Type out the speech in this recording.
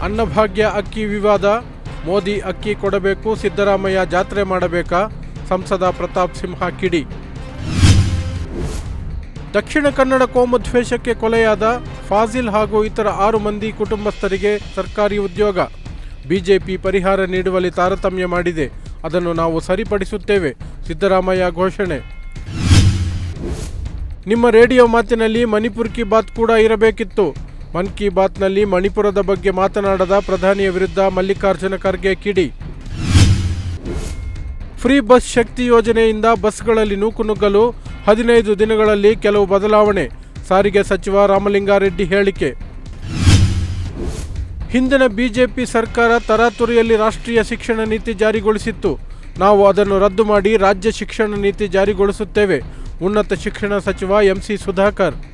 ಅನ್ನಭಾಗ್ಯ ಅಕ್ಕಿ ವಿವಾದ ಮೋದಿ ಅಕ್ಕಿ ಕೊಡಬೇಕು ಸಿದ್ದರಾಮಯ್ಯ ಜಾತ್ರೆ ಮಾಡಬೇಕಾ ಸಂಸದ ಪ್ರತಾಪ್ ಸಿಂಹ ಕಿಡಿ ದಕ್ಷಿಣ ಕನ್ನಡ ಕೋಮುದ್ವೇಷಕ್ಕೆ ಕೊಲೆಯಾದ ಫಾಜಿಲ್ ಹಾಗೂ ಇತರ ಆರು ಮಂದಿ ಕುಟುಂಬಸ್ಥರಿಗೆ ಸರ್ಕಾರಿ ಉದ್ಯೋಗ ಬಿಜೆಪಿ ಪರಿಹಾರ ನೀಡುವಲ್ಲಿ ತಾರತಮ್ಯ ಮಾಡಿದೆ ಅದನ್ನು ನಾವು ಸರಿಪಡಿಸುತ್ತೇವೆ ಸಿದ್ದರಾಮಯ್ಯ ಘೋಷಣೆ ನಿಮ್ಮ ರೇಡಿಯೋ ಮಾತಿನಲ್ಲಿ ಮಣಿಪುರ್ ಕಿ ಬಾತ್ ಕೂಡ ಇರಬೇಕಿತ್ತು ಮನ್ ಕಿ ಬಾತ್ನಲ್ಲಿ ಮಣಿಪುರದ ಬಗ್ಗೆ ಮಾತನಾಡದ ಪ್ರಧಾನಿಯ ವಿರುದ್ಧ ಮಲ್ಲಿಕಾರ್ಜುನ ಖರ್ಗೆ ಕಿಡಿ ಫ್ರೀ ಬಸ್ ಶಕ್ತಿ ಯೋಜನೆಯಿಂದ ಬಸ್ಗಳಲ್ಲಿ ನೂಕುನುಗ್ಗಲು ಹದಿನೈದು ದಿನಗಳಲ್ಲಿ ಕೆಲವು ಬದಲಾವಣೆ ಸಾರಿಗೆ ಸಚಿವ ರಾಮಲಿಂಗಾರೆಡ್ಡಿ ಹೇಳಿಕೆ ಹಿಂದಿನ ಬಿಜೆಪಿ ಸರ್ಕಾರ ತರಾತುರಿಯಲ್ಲಿ ರಾಷ್ಟ್ರೀಯ ಶಿಕ್ಷಣ ನೀತಿ ಜಾರಿಗೊಳಿಸಿತ್ತು ನಾವು ಅದನ್ನು ರದ್ದು ಮಾಡಿ ರಾಜ್ಯ ಶಿಕ್ಷಣ ನೀತಿ ಜಾರಿಗೊಳಿಸುತ್ತೇವೆ ಉನ್ನತ ಶಿಕ್ಷಣ ಸಚಿವ ಎಂಸಿ ಸುಧಾಕರ್